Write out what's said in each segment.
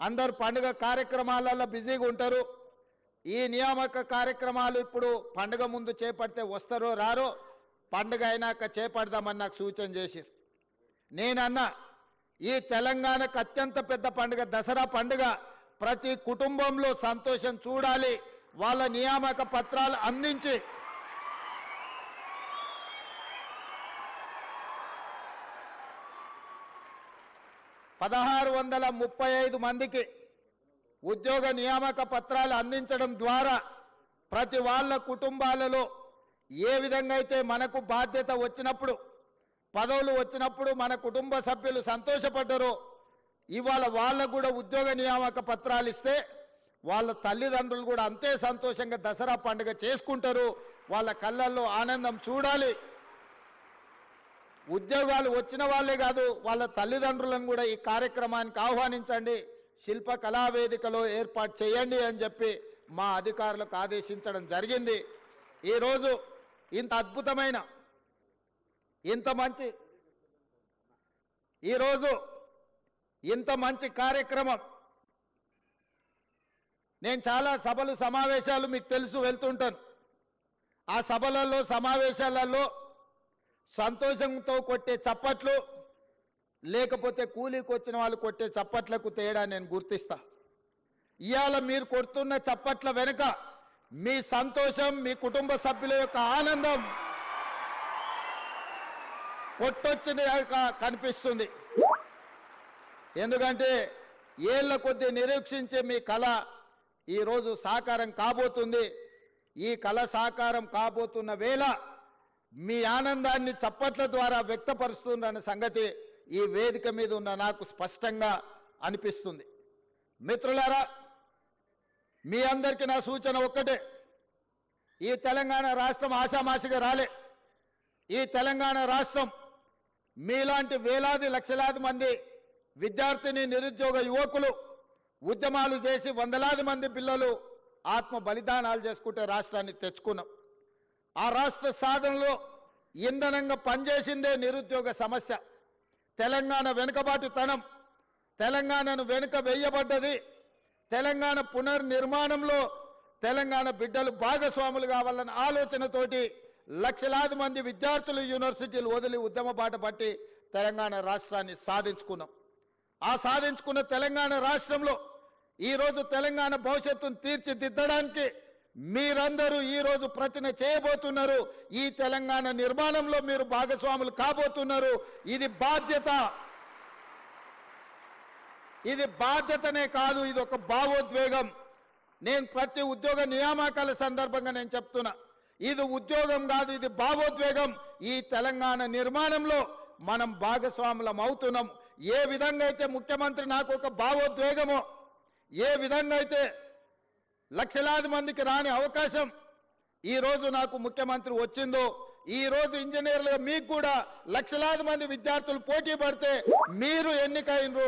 అందరు పండుగ కార్యక్రమాలలో బిజీగా ఉంటారు ఈ నియామక కార్యక్రమాలు ఇప్పుడు పండుగ ముందు చేపడితే వస్తారో రారో పండుగ అయినాక చేపడదామని నాకు సూచన చేసిరు నేనన్నా ఈ తెలంగాణకు అత్యంత పెద్ద పండుగ దసరా పండుగ ప్రతి కుటుంబంలో సంతోషం చూడాలి వాళ్ళ నియామక పత్రాలు అందించి పదహారు వందల ముప్పై ఐదు మందికి ఉద్యోగ నియామక పత్రాలు అందించడం ద్వారా ప్రతి వాళ్ళ కుటుంబాలలో ఏ విధంగా అయితే మనకు బాధ్యత వచ్చినప్పుడు పదవులు వచ్చినప్పుడు మన కుటుంబ సభ్యులు సంతోషపడ్డారో ఇవాళ వాళ్ళకు కూడా ఉద్యోగ నియామక పత్రాలు ఇస్తే వాళ్ళ తల్లిదండ్రులు కూడా అంతే సంతోషంగా దసరా పండుగ చేసుకుంటారు వాళ్ళ కళ్ళల్లో ఆనందం చూడాలి ఉద్యోగాలు వచ్చిన వాళ్ళే కాదు వాళ్ళ తల్లిదండ్రులను కూడా ఈ కార్యక్రమానికి ఆహ్వానించండి శిల్ప కళావేదికలో ఏర్పాటు చేయండి అని చెప్పి మా అధికారులకు ఆదేశించడం జరిగింది ఈరోజు ఇంత అద్భుతమైన ఇంత మంచి ఈరోజు ఇంత మంచి కార్యక్రమం నేను చాలా సభలు సమావేశాలు మీకు తెలుసు వెళ్తుంటాను ఆ సభలలో సమావేశాలలో సంతోషంతో కొట్టే చప్పట్లు లేకపోతే కూలీకి వచ్చిన వాళ్ళు కొట్టే చప్పట్లకు తేడా నేను గుర్తిస్తా ఇవాళ మీరు కొడుతున్న చప్పట్ల వెనుక మీ సంతోషం మీ కుటుంబ సభ్యుల యొక్క ఆనందం కొట్టొచ్చిన కనిపిస్తుంది ఎందుకంటే ఏళ్ల కొద్దీ నిరీక్షించే మీ కళ ఈరోజు సాకారం కాబోతుంది ఈ కళ సాకారం కాబోతున్న వేళ మీ ఆనందాన్ని చప్పట్ల ద్వారా వ్యక్తపరుస్తుందన్న సంగతి ఈ వేదిక మీద ఉన్న నాకు స్పష్టంగా అనిపిస్తుంది మిత్రులారా మీ అందరికీ నా సూచన ఒక్కటే ఈ తెలంగాణ రాష్ట్రం ఆశామాషిగా రాలే ఈ తెలంగాణ రాష్ట్రం మీలాంటి వేలాది లక్షలాది మంది విద్యార్థిని నిరుద్యోగ యువకులు ఉద్యమాలు చేసి వందలాది మంది పిల్లలు ఆత్మ బలిదానాలు చేసుకుంటే రాష్ట్రాన్ని తెచ్చుకున్నాం ఆ రాష్ట్ర సాధనలో ఇంధనంగా పనిచేసిందే నిరుద్యోగ సమస్య తెలంగాణ వెనుకబాటుతనం తెలంగాణను వెనుక వేయబడ్డది తెలంగాణ పునర్నిర్మాణంలో తెలంగాణ బిడ్డలు భాగస్వాములు కావాలన్న ఆలోచనతోటి లక్షలాది మంది విద్యార్థులు యూనివర్సిటీలు వదిలి ఉద్యమ బాట పట్టి తెలంగాణ రాష్ట్రాన్ని సాధించుకున్నాం ఆ సాధించుకున్న తెలంగాణ రాష్ట్రంలో ఈరోజు తెలంగాణ భవిష్యత్తును తీర్చిదిద్దడానికి మీరందరూ ఈరోజు ప్రతిన చేయబోతున్నారు ఈ తెలంగాణ నిర్మాణంలో మీరు భాగస్వాములు కాబోతున్నారు ఇది బాధ్యత ఇది బాధ్యతనే కాదు ఇది ఒక భావోద్వేగం నేను ప్రతి ఉద్యోగ నియామకాల సందర్భంగా నేను చెప్తున్నా ఇది ఉద్యోగం కాదు ఇది భావోద్వేగం ఈ తెలంగాణ నిర్మాణంలో మనం భాగస్వాములం అవుతున్నాం ఏ విధంగా అయితే ముఖ్యమంత్రి నాకు ఒక భావోద్వేగమో ఏ విధంగా అయితే లక్షలాది మందికి రాని అవకాశం ఈ రోజు నాకు ముఖ్యమంత్రి వచ్చిందో ఈ రోజు ఇంజనీర్లుగా మీకు కూడా లక్షలాది మంది విద్యార్థులు పోటీ పడితే మీరు ఎన్నికైనరు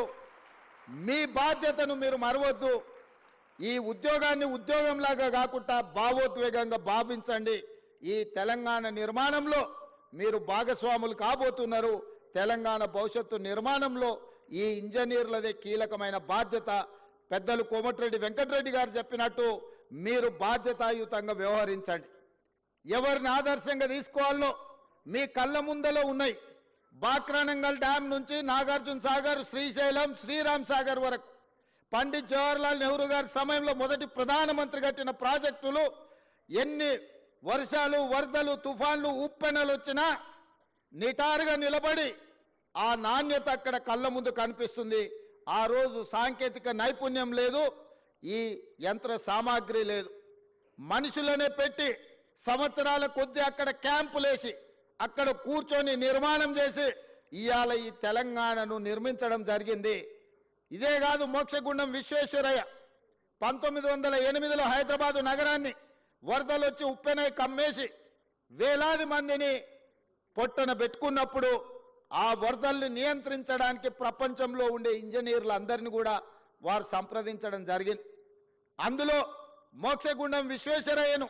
మీ బాధ్యతను మీరు మరవద్దు ఈ ఉద్యోగాన్ని ఉద్యోగంలాగా కాకుండా భావోద్వేగంగా భావించండి ఈ తెలంగాణ నిర్మాణంలో మీరు భాగస్వాములు కాబోతున్నారు తెలంగాణ భవిష్యత్తు నిర్మాణంలో ఈ ఇంజనీర్లదే కీలకమైన బాధ్యత పెద్దలు కోమటిరెడ్డి వెంకటరెడ్డి గారు చెప్పినట్టు మీరు బాధ్యతాయుతంగా వ్యవహరించండి ఎవరిని ఆదర్శంగా తీసుకోవాలో మీ కళ్ళ ముందలో ఉన్నాయి బాక్రానంగల్ డ్యామ్ నుంచి నాగార్జున సాగర్ శ్రీశైలం శ్రీరామ్ సాగర్ వరకు పండిత్ జవహర్లాల్ నెహ్రూ గారి సమయంలో మొదటి ప్రధానమంత్రి కట్టిన ప్రాజెక్టులు ఎన్ని వర్షాలు వరదలు తుఫాన్లు ఉప్పెనలు వచ్చినా నిటారుగా నిలబడి ఆ నాణ్యత అక్కడ కళ్ళ ముందు కనిపిస్తుంది ఆ రోజు సాంకేతిక నైపుణ్యం లేదు ఈ యంత్ర సామాగ్రి లేదు మనుషులనే పెట్టి సంవత్సరాల కొద్దీ అక్కడ క్యాంపులేసి అక్కడ కూర్చొని నిర్మాణం చేసి ఇవాళ ఈ తెలంగాణను నిర్మించడం జరిగింది ఇదే కాదు మోక్షగుండం విశ్వేశ్వరయ్య పంతొమ్మిది వందల ఎనిమిదిలో హైదరాబాదు నగరాన్ని వరదలు వచ్చి ఉప్పెనై కమ్మేసి వేలాది మందిని పొట్టన పెట్టుకున్నప్పుడు ఆ వరదల్ని నియంత్రించడానికి ప్రపంచంలో ఉండే ఇంజనీర్లు అందరినీ కూడా వారు సంప్రదించడం జరిగింది అందులో మోక్షగుండం విశ్వేశ్వరయ్యను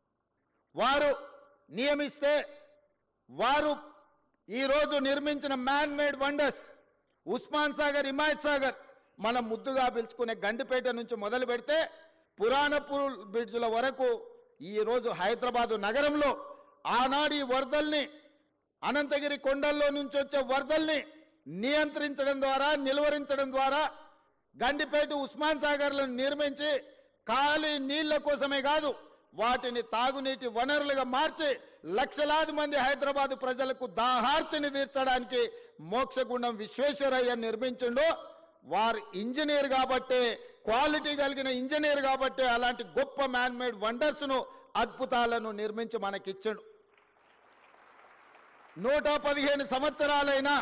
వారు నియమిస్తే వారు ఈరోజు నిర్మించిన man made wonders Osman Sagar Himayat Sagar మనం ముద్దుగా పిలుచుకునే గండిపేట నుంచి మొదలు పెడితే పురాణపూర్ బ్రిడ్జ్ల వరకు ఈరోజు హైదరాబాదు నగరంలో ఆనాడు ఈ వరదల్ని అనంతగిరి కొండల్లో నుంచి వచ్చే వరదల్ని నియంత్రించడం ద్వారా నిలువరించడం ద్వారా గండిపేట ఉస్మాన్ సాగర్లను నిర్మించి ఖాళీ నీళ్ల కోసమే కాదు వాటిని తాగునీటి వనరులుగా మార్చి లక్షలాది మంది హైదరాబాద్ ప్రజలకు దాహార్తిని తీర్చడానికి మోక్షగుండం విశ్వేశ్వరయ్య నిర్మించిండు వారు ఇంజనీర్ కాబట్టే క్వాలిటీ కలిగిన ఇంజనీర్ కాబట్టే అలాంటి గొప్ప మ్యాన్ మేడ్ వండర్స్ను అద్భుతాలను నిర్మించి మనకిచ్చిండు నూట పదిహేను సంవత్సరాలైనా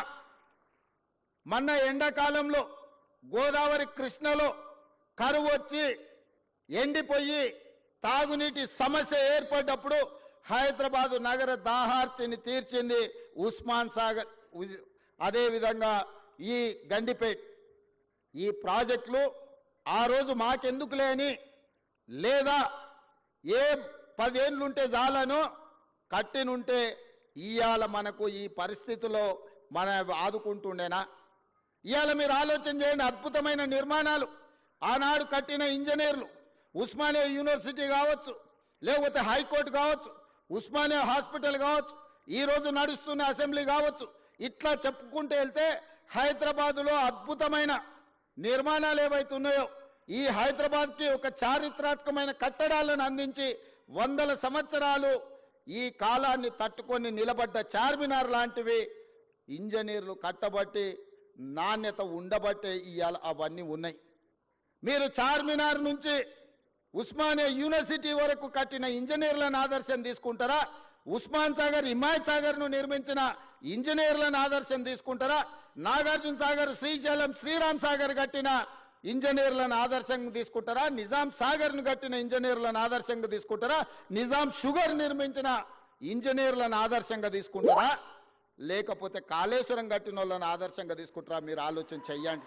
మొన్న ఎండాకాలంలో గోదావరి కృష్ణలో కరువు వచ్చి ఎండిపోయి తాగునీటి సమస్య ఏర్పడ్డప్పుడు హైదరాబాదు నగర దాహార్తిని తీర్చింది ఉస్మాన్ సాగర్ ఉజ్- అదేవిధంగా ఈ గండిపేట్ ఈ ప్రాజెక్టులు ఆ రోజు మాకెందుకు లేని లేదా ఏ పదేళ్ళుంటే చాలను కట్టినుంటే ఇవాళ మనకు ఈ పరిస్థితిలో మన ఆదుకుంటుండేనా ఇవాళ మీరు ఆలోచన చేయండి అద్భుతమైన నిర్మాణాలు ఆనాడు కట్టిన ఇంజనీర్లు ఉస్మానియా యూనివర్సిటీ కావచ్చు లేకపోతే హైకోర్టు కావచ్చు ఉస్మానియా హాస్పిటల్ కావచ్చు ఈ రోజు నడుస్తున్న అసెంబ్లీ కావచ్చు ఇట్లా చెప్పుకుంటూ వెళ్తే హైదరాబాదులో అద్భుతమైన నిర్మాణాలు ఏవైతే ఉన్నాయో ఈ హైదరాబాద్కి ఒక చారిత్రాత్మకమైన కట్టడాలను అందించి వందల సంవత్సరాలు ఈ కాలాన్ని తట్టుకొని నిలబడ్డ చార్మినార్ లాంటివి ఇంజనీర్లు కట్టబట్టి నాణ్యత ఉండబట్టే ఇవాళ అవన్నీ ఉన్నాయి మీరు చార్మినార్ నుంచి ఉస్మానియా యూనివర్సిటీ వరకు కట్టిన ఇంజనీర్లను ఆదర్శం తీసుకుంటారా ఉస్మాన్ సాగర్ హిమాయత్ సాగర్ను నిర్మించిన ఇంజనీర్లను ఆదర్శం తీసుకుంటారా నాగార్జున సాగర్ శ్రీశైలం శ్రీరామ్ సాగర్ కట్టిన ఇంజనీర్లను ఆదర్శంగా తీసుకుంటారా నిజాం సాగర్ను కట్టిన ఇంజనీర్లను ఆదర్శంగా తీసుకుంటారా నిజాం షుగర్ నిర్మించిన ఇంజనీర్లను ఆదర్శంగా తీసుకుంటారా లేకపోతే కాళేశ్వరం కట్టిన వాళ్ళని ఆదర్శంగా తీసుకుంటారా మీరు ఆలోచన చెయ్యండి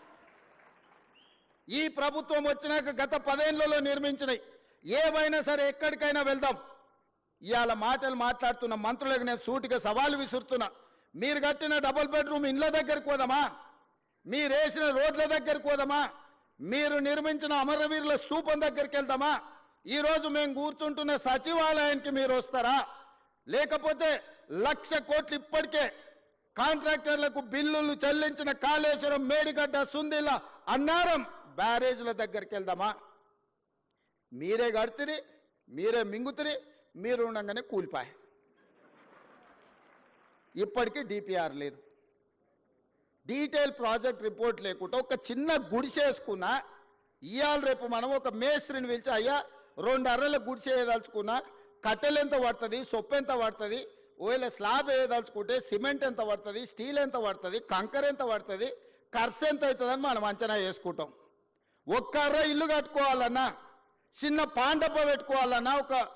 ఈ ప్రభుత్వం వచ్చినాక గత పదేళ్లలో నిర్మించినాయి ఏవైనా సరే ఎక్కడికైనా వెళ్దాం ఇవాళ మాటలు మాట్లాడుతున్న మంత్రులకు నేను సూటిగా సవాలు విసురుతున్నా మీరు కట్టిన డబుల్ బెడ్రూమ్ ఇండ్ల దగ్గరికి పోదామా మీరు వేసిన రోడ్ల దగ్గరికి పోదామా మీరు నిర్మించిన అమరవీరుల స్తూపం దగ్గరికి వెళ్దామా ఈరోజు మేము కూర్చుంటున్న సచివాలయానికి మీరు వస్తారా లేకపోతే లక్ష కోట్లు ఇప్పటికే కాంట్రాక్టర్లకు బిల్లులు చెల్లించిన కాళేశ్వరం మేడిగడ్డ సుందిల అన్నారం బ్యారేజ్ల దగ్గరికి వెళ్దామా మీరే కడితిరి మీరే మింగుతిరి మీరు ఉండగానే కూలిపాయి ఇప్పటికీ డిపిఆర్ లేదు డీటెయిల్ ప్రాజెక్ట్ రిపోర్ట్ లేకుండా ఒక చిన్న గుడిసేసుకున్నా ఇవాళ రేపు మనం ఒక మేస్త్రిని పిలిచి అయ్యా రెండు అర్రల గుడిసె వేయదలుచుకున్నా కట్టెలు ఎంత పడుతుంది సొప్పు ఎంత పడుతుంది ఒకవేళ స్లాబ్ వేయదలుచుకుంటే సిమెంట్ ఎంత పడుతుంది స్టీల్ ఎంత పడుతుంది కంకర ఎంత పడుతుంది ఖర్చు ఎంత అవుతుందని మనం అంచనా వేసుకుంటాం ఒక్క అర్ర ఇల్లు కట్టుకోవాలన్నా చిన్న పాండప పెట్టుకోవాలన్నా ఒక